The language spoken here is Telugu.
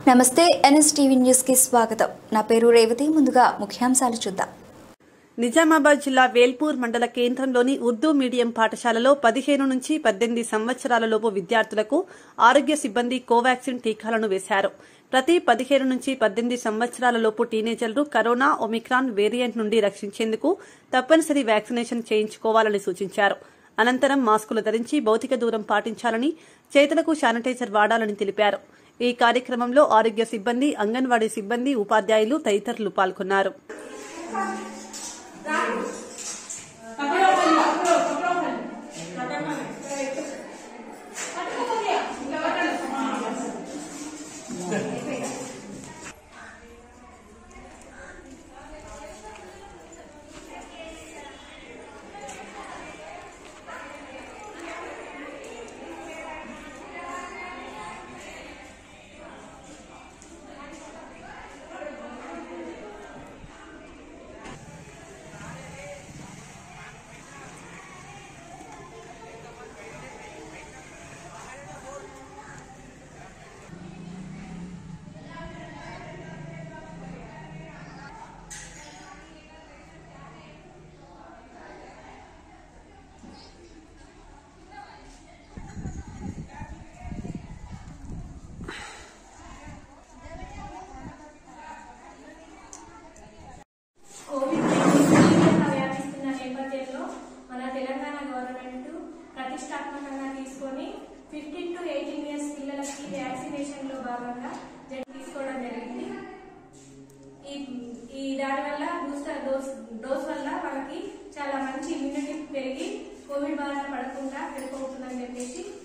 నమస్తే ఎన్ఎస్టీవీ న్యూస్ కి స్వాగతం నా పేరు రేవతి ముందుగా ముఖ్యాంశాలు చూద్దాం నిజామాబాద్ జిల్లా వేల్పూర్ మండల కేంద్రంలోని ఉర్దూ మీడియం పాఠశాలలో పదిహేను నుంచి పద్దెనిమిది సంవత్సరాలలోపు విద్యార్థులకు ఆరోగ్య సిబ్బంది కోవాక్సిన్ టీకాలను వేశారు ప్రతి పదిహేను నుంచి పద్దెనిమిది సంవత్సరాలలోపు టీనేజర్లు కరోనా ఒమిక్రాన్ వేరియంట్ నుండి రక్షించేందుకు తప్పనిసరి వ్యాక్సినేషన్ చేయించుకోవాలని సూచించారు అనంతరం మాస్కులు ధరించి భౌతిక దూరం పాటించాలని చేతులకు శానిటైజర్ వాడాలని తెలిపారు ఈ కార్యక్రమంలో ఆరోగ్య సిబ్బంది అంగన్వాడీ సిబ్బంది ఉపాధ్యాయులు తదితరులు పాల్గొన్నారు కోవిడ్ తీవ్రంగా వ్యాపిస్తున్న నేపథ్యంలో మన తెలంగాణ గవర్నమెంట్ ప్రతిష్టాత్మకంగా తీసుకొని ఫిఫ్టీన్ టు ఎయిటీన్ ఇయర్స్ పిల్లలకి వ్యాక్సినేషన్ లో భాగంగా జ- తీసుకోవడం జరిగింది ఈ ఈ దాని వల్ల బూస్టర్ డోస్ డోస్ వల్ల వాళ్ళకి చాలా మంచి ఇమ్యూనిటీ పెరిగి కోవిడ్ బారిన పడకుండా వెళ్ళిపోతుందని చెప్పేసి